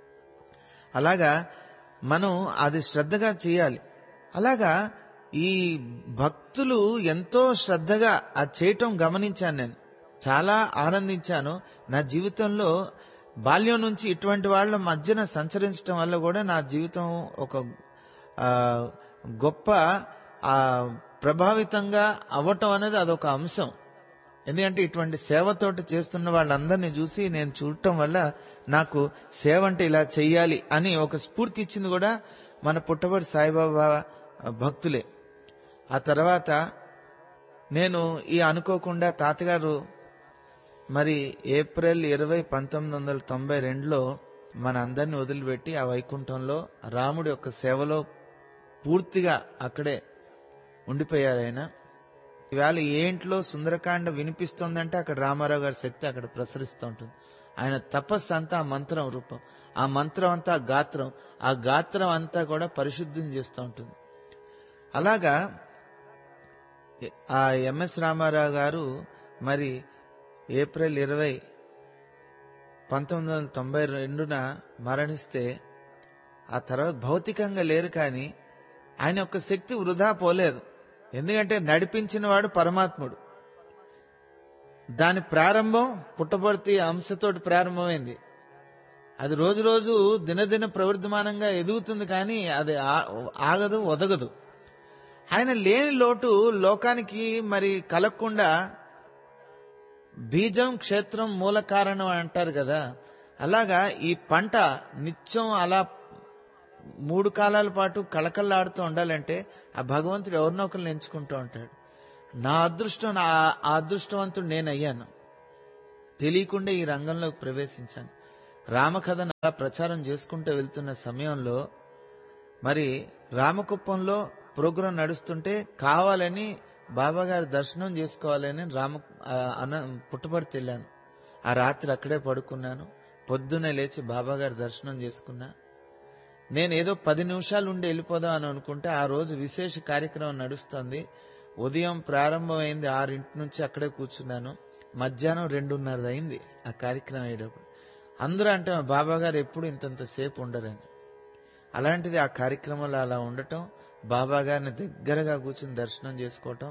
అలాగా మనం అది శ్రద్ధగా చేయాలి అలాగా ఈ భక్తులు ఎంతో శ్రద్ధగా అది చేయటం గమనించాను నేను చాలా ఆనందించాను నా జీవితంలో బాల్యం నుంచి ఇటువంటి వాళ్ళ మధ్యన సంచరించడం వల్ల కూడా నా జీవితం ఒక ఆ, గొప్ప ఆ, ప్రభావితంగా అవ్వటం అనేది అదొక అంశం ఎందుకంటే ఇటువంటి సేవతోటి చేస్తున్న వాళ్ళందరినీ చూసి నేను చూడటం వల్ల నాకు సేవ అంటే ఇలా చెయ్యాలి అని ఒక స్ఫూర్తి ఇచ్చింది కూడా మన పుట్టబడి సాయిబాబా భక్తులే ఆ తర్వాత నేను ఈ అనుకోకుండా తాతగారు మరి ఏప్రిల్ ఇరవై పంతొమ్మిది వందల తొంభై రెండులో మన అందరిని వదిలిపెట్టి ఆ వైకుంఠంలో రాముడి యొక్క సేవలో పూర్తిగా అక్కడే ఉండిపోయారు ఆయన ఈవేళ ఏ ఇంట్లో సుందరకాండ వినిపిస్తోందంటే అక్కడ రామారావు గారి శక్తి అక్కడ ప్రసరిస్తూ ఉంటుంది ఆయన తపస్సు అంతా ఆ మంత్రం రూపం ఆ మంత్రం అంతా ఆ గాత్రం ఆ గాత్రం అంతా కూడా పరిశుద్ధం చేస్తూ ఉంటుంది అలాగా ఆ ఎంఎస్ రామారావు గారు మరి ఏప్రిల్ ఇరవై పంతొమ్మిది వందల తొంభై రెండున మరణిస్తే ఆ తర్వాత భౌతికంగా లేరు కానీ ఆయన యొక్క శక్తి వృధా పోలేదు ఎందుకంటే నడిపించిన వాడు పరమాత్ముడు దాని ప్రారంభం పుట్టపర్తి అంశతోటి ప్రారంభమైంది అది రోజు రోజు దినదిన ప్రవర్ధమానంగా ఎదుగుతుంది కానీ అది ఆగదు ఒదగదు ఆయన లేని లోటు లోకానికి మరి కలగకుండా బీజం క్షేత్రం మూల కారణం అంటారు కదా అలాగా ఈ పంట నిత్యం అలా మూడు కాలాల పాటు కళకళలాడుతూ ఉండాలంటే ఆ భగవంతుడు ఎవరినో ఒకరిని ఎంచుకుంటూ ఉంటాడు నా అదృష్టం నా ఆ అదృష్టవంతుడు నేను అయ్యాను తెలియకుండా ఈ రంగంలోకి ప్రవేశించాను రామకథను అలా ప్రచారం చేసుకుంటూ వెళ్తున్న సమయంలో మరి రామకుప్పంలో ప్రోగ్రాం నడుస్తుంటే కావాలని బాబాగారి దర్శనం చేసుకోవాలని రామ అన్న పుట్టపడితే వెళ్ళాను ఆ రాత్రి అక్కడే పడుకున్నాను పొద్దున్నే లేచి బాబాగారి దర్శనం చేసుకున్నా నేను ఏదో పది నిమిషాలు ఉండి వెళ్ళిపోదాం అని అనుకుంటే ఆ రోజు విశేష కార్యక్రమం నడుస్తుంది ఉదయం ప్రారంభమైంది ఆరింటి నుంచి అక్కడే కూర్చున్నాను మధ్యాహ్నం రెండున్నర అయింది ఆ కార్యక్రమం అయ్యేటప్పుడు అందరూ అంటే మా బాబా గారు ఎప్పుడు ఇంతంత సేపు ఉండరని అలాంటిది ఆ కార్యక్రమంలో అలా ఉండటం బాబా గారిని దగ్గరగా కూర్చుని దర్శనం చేసుకోవటం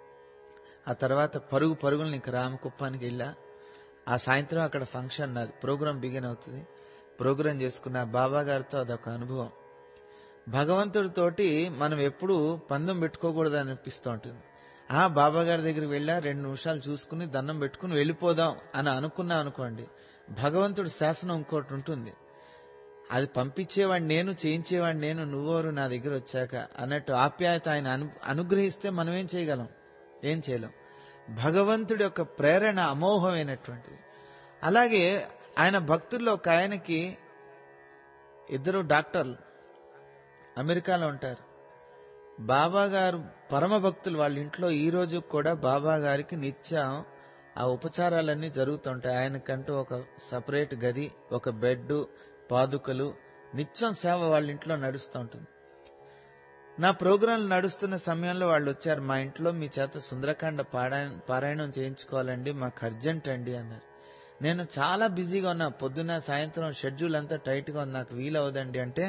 ఆ తర్వాత పరుగు పరుగులు ఇంక రామకుప్పానికి వెళ్ళా ఆ సాయంత్రం అక్కడ ఫంక్షన్ నాది ప్రోగ్రాం బిగిన్ అవుతుంది ప్రోగ్రాం చేసుకున్న బాబా గారితో అదొక అనుభవం భగవంతుడితోటి మనం ఎప్పుడు పందెం పెట్టుకోకూడదు అనిపిస్తూ ఉంటుంది ఆ బాబా గారి దగ్గరికి వెళ్ళా రెండు నిమిషాలు చూసుకుని దండం పెట్టుకుని వెళ్ళిపోదాం అని అనుకున్నా అనుకోండి భగవంతుడి శాసనం ఇంకోటి ఉంటుంది అది పంపించేవాడు నేను చేయించేవాడు నేను నువ్వెవరు నా దగ్గర వచ్చాక అన్నట్టు ఆప్యాయత ఆయన అను అనుగ్రహిస్తే మనం ఏం చేయగలం ఏం చేయలేం భగవంతుడి యొక్క ప్రేరణ అమోఘమైనటువంటిది అలాగే ఆయన భక్తుల్లో ఒక ఆయనకి ఇద్దరు డాక్టర్లు అమెరికాలో ఉంటారు బాబా గారు పరమ భక్తులు వాళ్ళ ఇంట్లో ఈ రోజు కూడా బాబా గారికి నిత్యం ఆ ఉపచారాలన్నీ జరుగుతుంటాయి ఆయనకంటూ ఒక సపరేట్ గది ఒక బెడ్ పాదుకలు నిత్యం సేవ వాళ్ళ ఇంట్లో నడుస్తూ ఉంటుంది నా ప్రోగ్రాంలు నడుస్తున్న సమయంలో వాళ్ళు వచ్చారు మా ఇంట్లో మీ చేత సుందరకాండ పారాయణం చేయించుకోవాలండి మాకు అర్జెంట్ అండి అన్నారు నేను చాలా బిజీగా ఉన్నా పొద్దున్న సాయంత్రం షెడ్యూల్ అంతా టైట్గా ఉంది నాకు వీలవదండి అంటే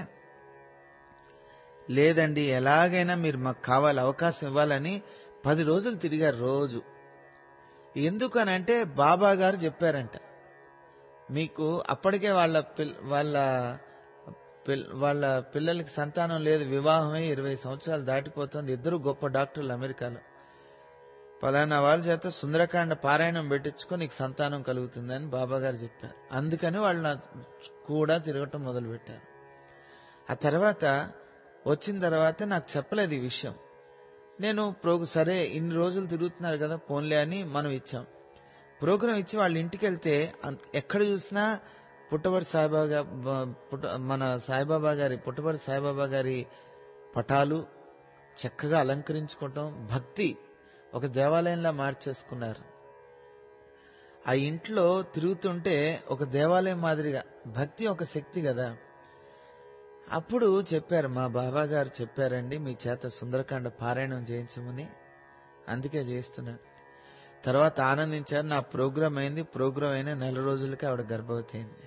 లేదండి ఎలాగైనా మీరు మాకు కావాలి అవకాశం ఇవ్వాలని పది రోజులు తిరిగారు రోజు ఎందుకనంటే బాబా గారు చెప్పారంట మీకు అప్పటికే వాళ్ళ వాళ్ళ వాళ్ళ పిల్లలకి సంతానం లేదు వివాహమై ఇరవై సంవత్సరాలు దాటిపోతుంది ఇద్దరు గొప్ప డాక్టర్లు అమెరికాలో పలానా వాళ్ళ చేత సుందరకాండ పారాయణం పెట్టించుకొని నీకు సంతానం కలుగుతుందని బాబా గారు చెప్పారు అందుకని వాళ్ళు నా కూడా తిరగటం మొదలు పెట్టారు ఆ తర్వాత వచ్చిన తర్వాత నాకు చెప్పలేదు ఈ విషయం నేను ప్రోగు సరే ఇన్ని రోజులు తిరుగుతున్నారు కదా పోన్లే అని మనం ఇచ్చాం ప్రోగ్రాం ఇచ్చి వాళ్ళ ఇంటికి వెళ్తే ఎక్కడ చూసినా పుట్టబడి సాయిబాబా పుట్ట మన సాయిబాబా గారి పుట్టబడి సాయిబాబా గారి పటాలు చక్కగా అలంకరించుకోవటం భక్తి ఒక దేవాలయంలా మార్చేసుకున్నారు ఆ ఇంట్లో తిరుగుతుంటే ఒక దేవాలయం మాదిరిగా భక్తి ఒక శక్తి కదా అప్పుడు చెప్పారు మా బాబా గారు చెప్పారండి మీ చేత సుందరకాండ పారాయణం చేయించమని అందుకే చేస్తున్నాను తర్వాత ఆనందించారు నా ప్రోగ్రాం అయింది ప్రోగ్రాం అయిన నెల రోజులకి ఆవిడ గర్భవతి అయింది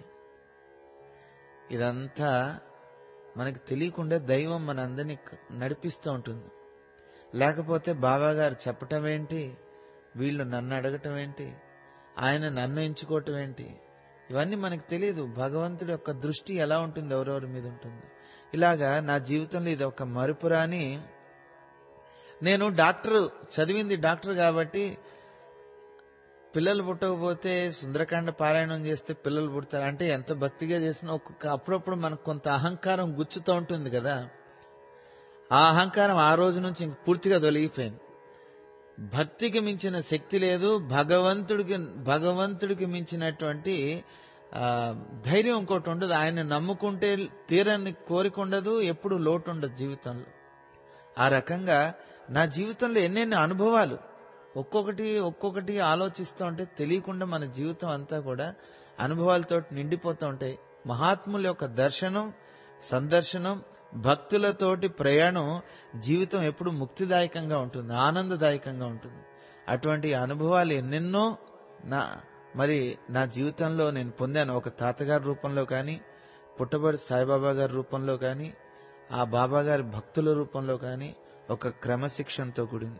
ఇదంతా మనకి తెలియకుండా దైవం మన అందరినీ నడిపిస్తూ ఉంటుంది లేకపోతే బాబా గారు చెప్పటం ఏంటి వీళ్ళు నన్ను అడగటం ఏంటి ఆయన నన్ను ఎంచుకోవటం ఏంటి ఇవన్నీ మనకు తెలియదు భగవంతుడి యొక్క దృష్టి ఎలా ఉంటుంది ఎవరెవరి మీద ఉంటుంది ఇలాగా నా జీవితంలో ఇది ఒక మరుపురాని నేను డాక్టర్ చదివింది డాక్టర్ కాబట్టి పిల్లలు పుట్టకపోతే సుందరకాండ పారాయణం చేస్తే పిల్లలు పుడతారు అంటే ఎంత భక్తిగా చేసినా ఒక్కొక్క అప్పుడప్పుడు మనకు కొంత అహంకారం గుచ్చుతూ ఉంటుంది కదా ఆ అహంకారం ఆ రోజు నుంచి ఇంక పూర్తిగా తొలగిపోయింది భక్తికి మించిన శక్తి లేదు భగవంతుడికి భగవంతుడికి మించినటువంటి ఆ, ధైర్యం ఇంకోటి ఉండదు ఆయన నమ్ముకుంటే తీరని కోరిక ఉండదు ఎప్పుడు లోటు ఉండదు జీవితంలో ఆ రకంగా నా జీవితంలో ఎన్నెన్ని అనుభవాలు ఒక్కొక్కటి ఒక్కొక్కటి ఆలోచిస్తూ ఉంటే తెలియకుండా మన జీవితం అంతా కూడా అనుభవాలతో నిండిపోతూ ఉంటాయి మహాత్ముల యొక్క దర్శనం సందర్శనం భక్తులతోటి ప్రయాణం జీవితం ఎప్పుడు ముక్తిదాయకంగా ఉంటుంది ఆనందదాయకంగా ఉంటుంది అటువంటి అనుభవాలు ఎన్నెన్నో నా మరి నా జీవితంలో నేను పొందాను ఒక తాతగారి రూపంలో కానీ పుట్టబడి సాయిబాబా గారి రూపంలో కానీ ఆ బాబా గారి భక్తుల రూపంలో కానీ ఒక క్రమశిక్షణతో కూడింది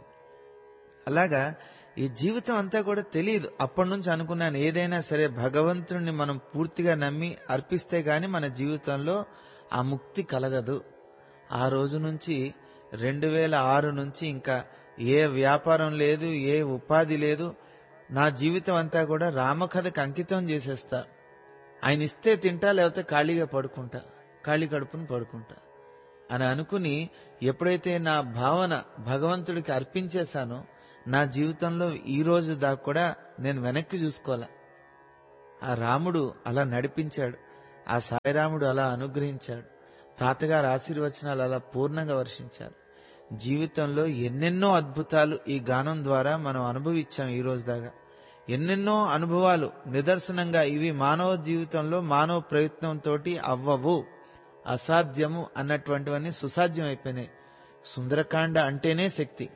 అలాగా ఈ జీవితం అంతా కూడా తెలియదు అప్పటి నుంచి అనుకున్నాను ఏదైనా సరే భగవంతుడిని మనం పూర్తిగా నమ్మి అర్పిస్తే గాని మన జీవితంలో ఆ ముక్తి కలగదు ఆ రోజు నుంచి రెండు వేల ఆరు నుంచి ఇంకా ఏ వ్యాపారం లేదు ఏ ఉపాధి లేదు నా జీవితం అంతా కూడా రామకథకు అంకితం చేసేస్తా ఆయన ఇస్తే తింటా లేకపోతే ఖాళీగా పడుకుంటా ఖాళీ కడుపుని పడుకుంటా అని అనుకుని ఎప్పుడైతే నా భావన భగవంతుడికి అర్పించేశానో నా జీవితంలో ఈ రోజు దాకా కూడా నేను వెనక్కి చూసుకోవాలా ఆ రాముడు అలా నడిపించాడు ఆ సాయిరాముడు అలా అనుగ్రహించాడు తాతగారు ఆశీర్వచనాలు అలా పూర్ణంగా వర్షించారు జీవితంలో ఎన్నెన్నో అద్భుతాలు ఈ గానం ద్వారా మనం అనుభవించాం ఈ రోజు దాకా ఎన్నెన్నో అనుభవాలు నిదర్శనంగా ఇవి మానవ జీవితంలో మానవ ప్రయత్నంతో అవ్వవు అసాధ్యము అన్నటువంటివన్నీ సుసాధ్యం అయిపోయినాయి సుందరకాండ అంటేనే శక్తి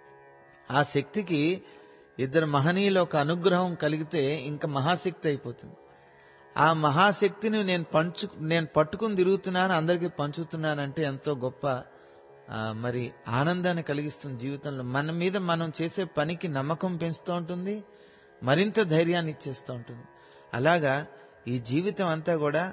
ఆ శక్తికి ఇద్దరు మహనీయుల ఒక అనుగ్రహం కలిగితే ఇంకా మహాశక్తి అయిపోతుంది ఆ మహాశక్తిని నేను పంచు నేను పట్టుకుని తిరుగుతున్నాను అందరికీ పంచుతున్నానంటే ఎంతో గొప్ప ఆ, మరి ఆనందాన్ని కలిగిస్తుంది జీవితంలో మన మీద మనం చేసే పనికి నమ్మకం పెంచుతూ ఉంటుంది మరింత ధైర్యాన్ని ఇచ్చేస్తూ ఉంటుంది అలాగా ఈ జీవితం అంతా కూడా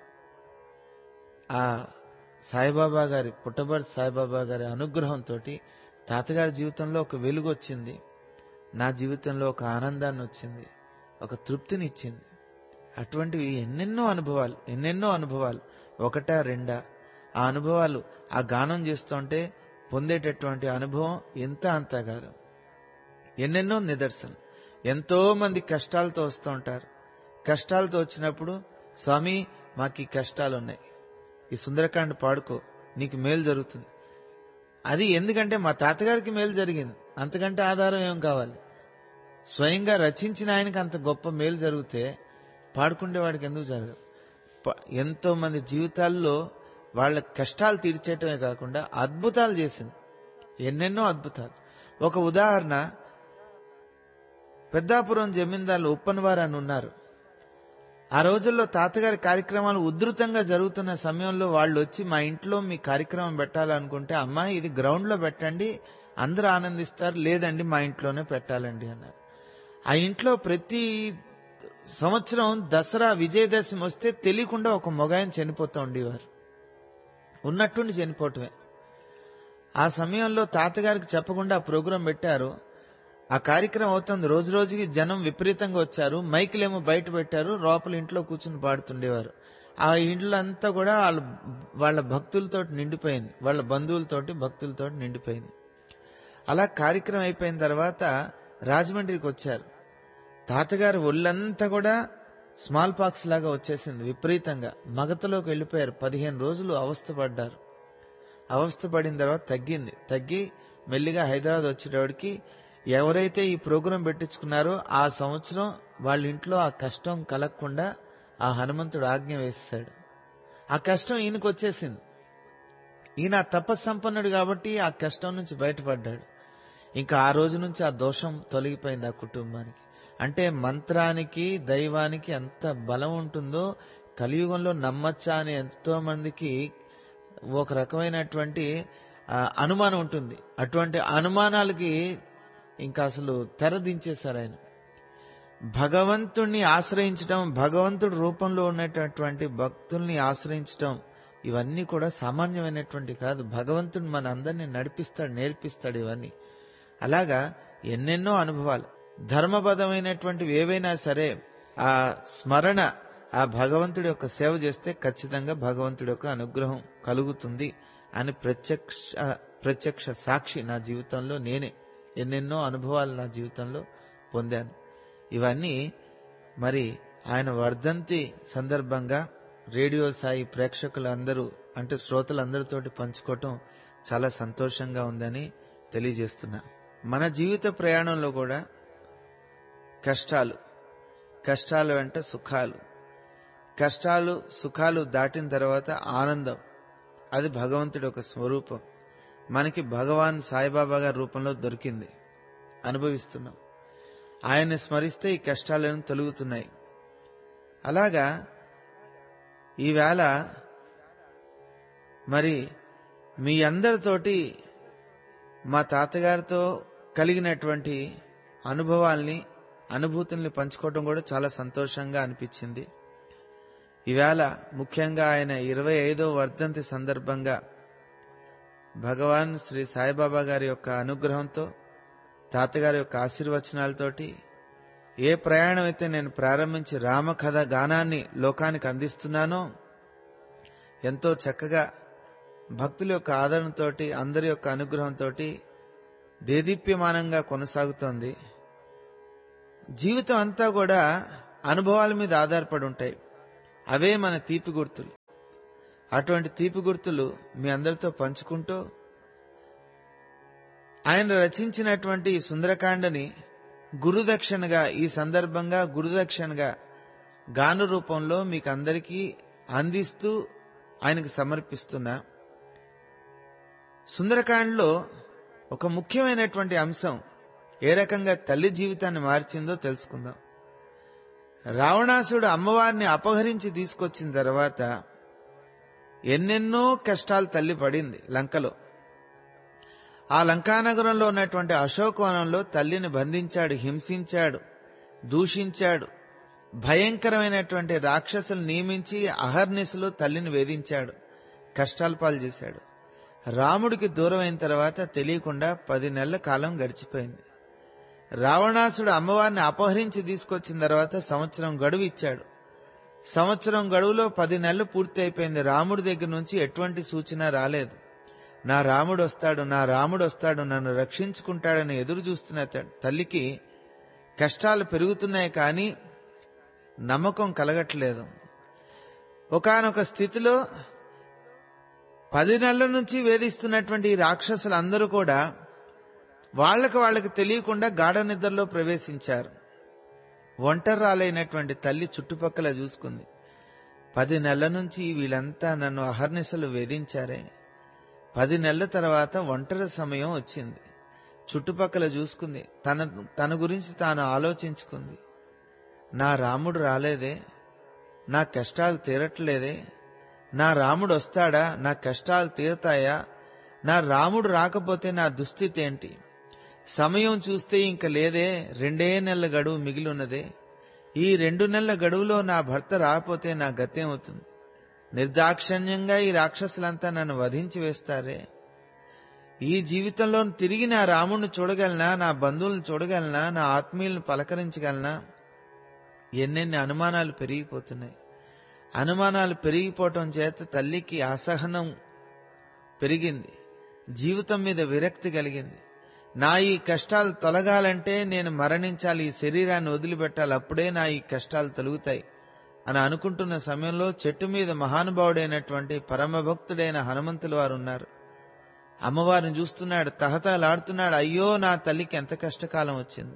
ఆ సాయిబాబా గారి పుట్టబడి సాయిబాబా గారి అనుగ్రహంతో తాతగారి జీవితంలో ఒక వెలుగు వచ్చింది నా జీవితంలో ఒక ఆనందాన్ని వచ్చింది ఒక తృప్తిని ఇచ్చింది అటువంటివి ఎన్నెన్నో అనుభవాలు ఎన్నెన్నో అనుభవాలు ఒకటా రెండా ఆ అనుభవాలు ఆ గానం చేస్తుంటే పొందేటటువంటి అనుభవం ఎంత అంతా కాదు ఎన్నెన్నో నిదర్శనం ఎంతో మంది కష్టాలతో వస్తూ ఉంటారు కష్టాలతో వచ్చినప్పుడు స్వామి మాకు ఈ కష్టాలు ఉన్నాయి ఈ సుందరకాండ పాడుకో నీకు మేలు జరుగుతుంది అది ఎందుకంటే మా తాతగారికి మేలు జరిగింది అంతకంటే ఆధారం ఏం కావాలి స్వయంగా రచించిన ఆయనకి అంత గొప్ప మేలు జరిగితే పాడుకుండేవాడికి ఎందుకు జరగదు ప- ఎంతో మంది జీవితాల్లో వాళ్ళ కష్టాలు తీర్చేయటమే కాకుండా అద్భుతాలు చేసింది ఎన్నెన్నో అద్భుతాలు ఒక ఉదాహరణ పెద్దాపురం జమీందారులు ఉప్పనవారు అని ఉన్నారు ఆ రోజుల్లో తాతగారి కార్యక్రమాలు ఉధృతంగా జరుగుతున్న సమయంలో వాళ్ళు వచ్చి మా ఇంట్లో మీ కార్యక్రమం పెట్టాలనుకుంటే అమ్మా ఇది గ్రౌండ్ లో పెట్టండి అందరూ ఆనందిస్తారు లేదండి మా ఇంట్లోనే పెట్టాలండి అన్నారు ఆ ఇంట్లో ప్రతి సంవత్సరం దసరా విజయదశమి వస్తే తెలియకుండా ఒక మొగాయన చనిపోతూ ఉండేవారు ఉన్నట్టుండి చనిపోవటమే ఆ సమయంలో తాతగారికి చెప్పకుండా ఆ ప్రోగ్రాం పెట్టారు ఆ కార్యక్రమం అవుతుంది రోజు రోజుకి జనం విపరీతంగా వచ్చారు మైకులేమో బయట పెట్టారు లోపల ఇంట్లో కూర్చుని పాడుతుండేవారు ఆ ఇండ్లంతా కూడా వాళ్ళ వాళ్ళ భక్తులతో నిండిపోయింది వాళ్ళ బంధువులతోటి భక్తులతో నిండిపోయింది అలా కార్యక్రమం అయిపోయిన తర్వాత రాజమండ్రికి వచ్చారు తాతగారు ఒళ్ళంతా కూడా స్మాల్ పాక్స్ లాగా వచ్చేసింది విపరీతంగా మగతలోకి వెళ్ళిపోయారు పదిహేను రోజులు అవస్థపడ్డారు అవస్థ పడిన తర్వాత తగ్గింది తగ్గి మెల్లిగా హైదరాబాద్ వచ్చేటప్పటికి ఎవరైతే ఈ ప్రోగ్రాం పెట్టించుకున్నారో ఆ సంవత్సరం వాళ్ళ ఇంట్లో ఆ కష్టం కలగకుండా ఆ హనుమంతుడు ఆజ్ఞ వేసేశాడు ఆ కష్టం ఈయనకు వచ్చేసింది ఈయన తపస్సంపన్నుడు కాబట్టి ఆ కష్టం నుంచి బయటపడ్డాడు ఇంకా ఆ రోజు నుంచి ఆ దోషం తొలగిపోయింది ఆ కుటుంబానికి అంటే మంత్రానికి దైవానికి ఎంత బలం ఉంటుందో కలియుగంలో నమ్మచ్చా అని ఎంతో మందికి ఒక రకమైనటువంటి ఆ, అనుమానం ఉంటుంది అటువంటి అనుమానాలకి ఇంకా అసలు తెరదించేశారు ఆయన భగవంతుణ్ణి ఆశ్రయించటం భగవంతుడి రూపంలో ఉన్నటువంటి భక్తుల్ని ఆశ్రయించటం ఇవన్నీ కూడా సామాన్యమైనటువంటి కాదు భగవంతుడు మన అందరినీ నడిపిస్తాడు నేర్పిస్తాడు ఇవన్నీ అలాగా ఎన్నెన్నో అనుభవాలు ధర్మబద్ధమైనటువంటివి ఏవైనా సరే ఆ స్మరణ ఆ భగవంతుడి యొక్క సేవ చేస్తే ఖచ్చితంగా భగవంతుడి యొక్క అనుగ్రహం కలుగుతుంది అని ప్రత్యక్ష ప్రత్యక్ష సాక్షి నా జీవితంలో నేనే ఎన్నెన్నో అనుభవాలు నా జీవితంలో పొందాను ఇవన్నీ మరి ఆయన వర్ధంతి సందర్భంగా రేడియో సాయి ప్రేక్షకులందరూ అంటే శ్రోతలందరితోటి పంచుకోవటం చాలా సంతోషంగా ఉందని తెలియజేస్తున్నా మన జీవిత ప్రయాణంలో కూడా కష్టాలు కష్టాల వెంట సుఖాలు కష్టాలు సుఖాలు దాటిన తర్వాత ఆనందం అది భగవంతుడి ఒక స్వరూపం మనకి భగవాన్ సాయిబాబా గారి రూపంలో దొరికింది అనుభవిస్తున్నాం ఆయన్ని స్మరిస్తే ఈ కష్టాలను తొలుగుతున్నాయి అలాగా ఈవేళ మరి మీ అందరితోటి మా తాతగారితో కలిగినటువంటి అనుభవాల్ని అనుభూతుల్ని పంచుకోవడం కూడా చాలా సంతోషంగా అనిపించింది ఈవేళ ముఖ్యంగా ఆయన ఇరవై ఐదో వర్ధంతి సందర్భంగా భగవాన్ శ్రీ సాయిబాబా గారి యొక్క అనుగ్రహంతో తాతగారి యొక్క ఆశీర్వచనాలతోటి ఏ ప్రయాణం అయితే నేను ప్రారంభించి రామకథ గానాన్ని లోకానికి అందిస్తున్నానో ఎంతో చక్కగా భక్తుల యొక్క ఆదరణతోటి అందరి యొక్క అనుగ్రహంతో దేదీప్యమానంగా కొనసాగుతోంది జీవితం అంతా కూడా అనుభవాల మీద ఆధారపడి ఉంటాయి అవే మన తీపి గుర్తులు అటువంటి తీపి గుర్తులు మీ అందరితో పంచుకుంటూ ఆయన రచించినటువంటి ఈ సుందరకాండని గురుదక్షిణగా ఈ సందర్భంగా గురుదక్షిణగా గాను రూపంలో మీకు అందరికీ అందిస్తూ ఆయనకు సమర్పిస్తున్నా సుందరకాండలో ఒక ముఖ్యమైనటువంటి అంశం ఏ రకంగా తల్లి జీవితాన్ని మార్చిందో తెలుసుకుందాం రావణాసుడు అమ్మవారిని అపహరించి తీసుకొచ్చిన తర్వాత ఎన్నెన్నో కష్టాలు తల్లి పడింది లంకలో ఆ లంకానగరంలో ఉన్నటువంటి అశోకవనంలో తల్లిని బంధించాడు హింసించాడు దూషించాడు భయంకరమైనటువంటి రాక్షసులు నియమించి అహర్నిశలు తల్లిని వేధించాడు కష్టాల పాలు చేశాడు రాముడికి దూరమైన తర్వాత తెలియకుండా పది నెలల కాలం గడిచిపోయింది రావణాసుడు అమ్మవారిని అపహరించి తీసుకొచ్చిన తర్వాత సంవత్సరం గడువు ఇచ్చాడు సంవత్సరం గడువులో పది నెలలు పూర్తి అయిపోయింది రాముడి దగ్గర నుంచి ఎటువంటి సూచన రాలేదు నా రాముడు వస్తాడు నా రాముడు వస్తాడు నన్ను రక్షించుకుంటాడని ఎదురు చూస్తున్న తల్లికి కష్టాలు పెరుగుతున్నాయి కానీ నమ్మకం కలగట్లేదు ఒకనొక స్థితిలో పది నెలల నుంచి వేధిస్తున్నటువంటి ఈ రాక్షసులందరూ కూడా వాళ్ళకి వాళ్ళకి తెలియకుండా గాఢ నిద్రలో ప్రవేశించారు ఒంటరాలైనటువంటి తల్లి చుట్టుపక్కల చూసుకుంది పది నెలల నుంచి వీళ్ళంతా నన్ను అహర్నిశలు వేధించారే పది నెలల తర్వాత ఒంటరి సమయం వచ్చింది చుట్టుపక్కల చూసుకుంది తన తన గురించి తాను ఆలోచించుకుంది నా రాముడు రాలేదే నా కష్టాలు తీరట్లేదే నా రాముడు వస్తాడా నా కష్టాలు తీరతాయా నా రాముడు రాకపోతే నా దుస్థితి ఏంటి సమయం చూస్తే ఇంక లేదే రెండే నెలల గడువు మిగిలి ఉన్నదే ఈ రెండు నెలల గడువులో నా భర్త రాకపోతే నా గతేమవుతుంది నిర్దాక్షణ్యంగా ఈ రాక్షసులంతా నన్ను వధించి వేస్తారే ఈ జీవితంలో తిరిగి నా రాముడిని చూడగలనా నా బంధువులను చూడగలనా నా ఆత్మీయులను పలకరించగలనా ఎన్నెన్ని అనుమానాలు పెరిగిపోతున్నాయి అనుమానాలు పెరిగిపోవటం చేత తల్లికి అసహనం పెరిగింది జీవితం మీద విరక్తి కలిగింది నా ఈ కష్టాలు తొలగాలంటే నేను మరణించాలి ఈ శరీరాన్ని వదిలిపెట్టాలి అప్పుడే నా ఈ కష్టాలు తొలుగుతాయి అని అనుకుంటున్న సమయంలో చెట్టు మీద మహానుభావుడైనటువంటి పరమభక్తుడైన హనుమంతుల వారు ఉన్నారు అమ్మవారిని చూస్తున్నాడు తహతలాడుతున్నాడు అయ్యో నా తల్లికి ఎంత కష్టకాలం వచ్చింది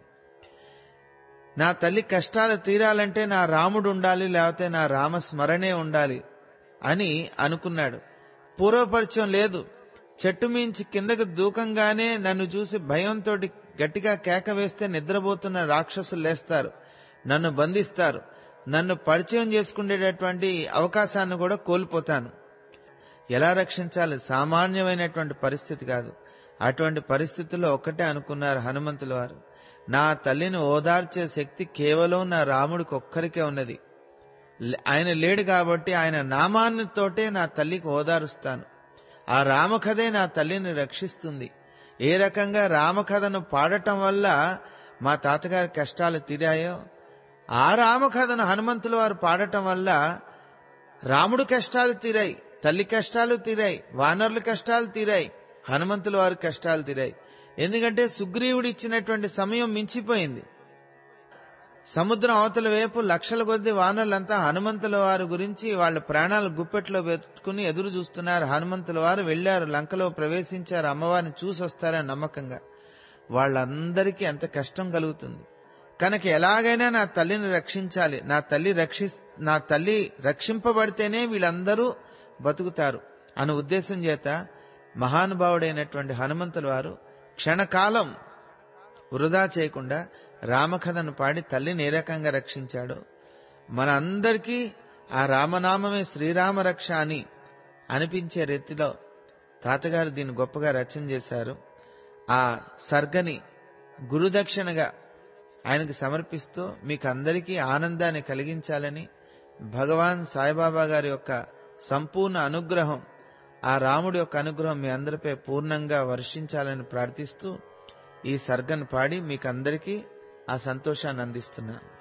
నా తల్లి కష్టాలు తీరాలంటే నా రాముడు ఉండాలి లేకపోతే నా రామస్మరణే ఉండాలి అని అనుకున్నాడు పూర్వపరిచయం లేదు చెట్టు మించి కిందకు దూకంగానే నన్ను చూసి భయంతో గట్టిగా కేక వేస్తే నిద్రపోతున్న రాక్షసులు లేస్తారు నన్ను బంధిస్తారు నన్ను పరిచయం చేసుకునేటటువంటి అవకాశాన్ని కూడా కోల్పోతాను ఎలా రక్షించాలి సామాన్యమైనటువంటి పరిస్థితి కాదు అటువంటి పరిస్థితుల్లో ఒక్కటే అనుకున్నారు హనుమంతుల వారు నా తల్లిని ఓదార్చే శక్తి కేవలం నా రాముడికి ఒక్కరికే ఉన్నది ఆయన లేడు కాబట్టి ఆయన నామాన్నితోటే నా తల్లికి ఓదారుస్తాను ఆ రామకథే నా తల్లిని రక్షిస్తుంది ఏ రకంగా రామకథను పాడటం వల్ల మా తాతగారి కష్టాలు తీరాయో ఆ రామకథను హనుమంతుల వారు పాడటం వల్ల రాముడు కష్టాలు తీరాయి తల్లి కష్టాలు తీరాయి వానరుల కష్టాలు తీరాయి హనుమంతుల వారి కష్టాలు తీరాయి ఎందుకంటే సుగ్రీవుడు ఇచ్చినటువంటి సమయం మించిపోయింది సముద్రం అవతల వైపు లక్షల కొద్ది వానరులంతా హనుమంతుల వారి గురించి వాళ్ళ ప్రాణాలు గుప్పెట్లో పెట్టుకుని ఎదురు చూస్తున్నారు హనుమంతుల వారు వెళ్లారు లంకలో ప్రవేశించారు అమ్మవారిని చూసి వస్తారని నమ్మకంగా వాళ్ళందరికీ ఎంత కష్టం కలుగుతుంది కనుక ఎలాగైనా నా తల్లిని రక్షించాలి నా తల్లి రక్షి నా తల్లి రక్షింపబడితేనే వీళ్ళందరూ బతుకుతారు అనే ఉద్దేశం చేత మహానుభావుడైనటువంటి హనుమంతుల వారు క్షణకాలం వృధా చేయకుండా రామకథను పాడి తల్లిని ఏ రకంగా రక్షించాడో మన అందరికీ ఆ రామనామమే శ్రీరామ రక్ష అని అనిపించే రీతిలో తాతగారు దీన్ని గొప్పగా రచన చేశారు ఆ సర్గని గురుదక్షిణగా ఆయనకు సమర్పిస్తూ మీకు అందరికీ ఆనందాన్ని కలిగించాలని భగవాన్ సాయిబాబా గారి యొక్క సంపూర్ణ అనుగ్రహం ఆ రాముడి యొక్క అనుగ్రహం మీ అందరిపై పూర్ణంగా వర్షించాలని ప్రార్థిస్తూ ఈ సర్గను పాడి మీకు అందరికీ ఆ సంతోషాన్ని అందిస్తున్నాను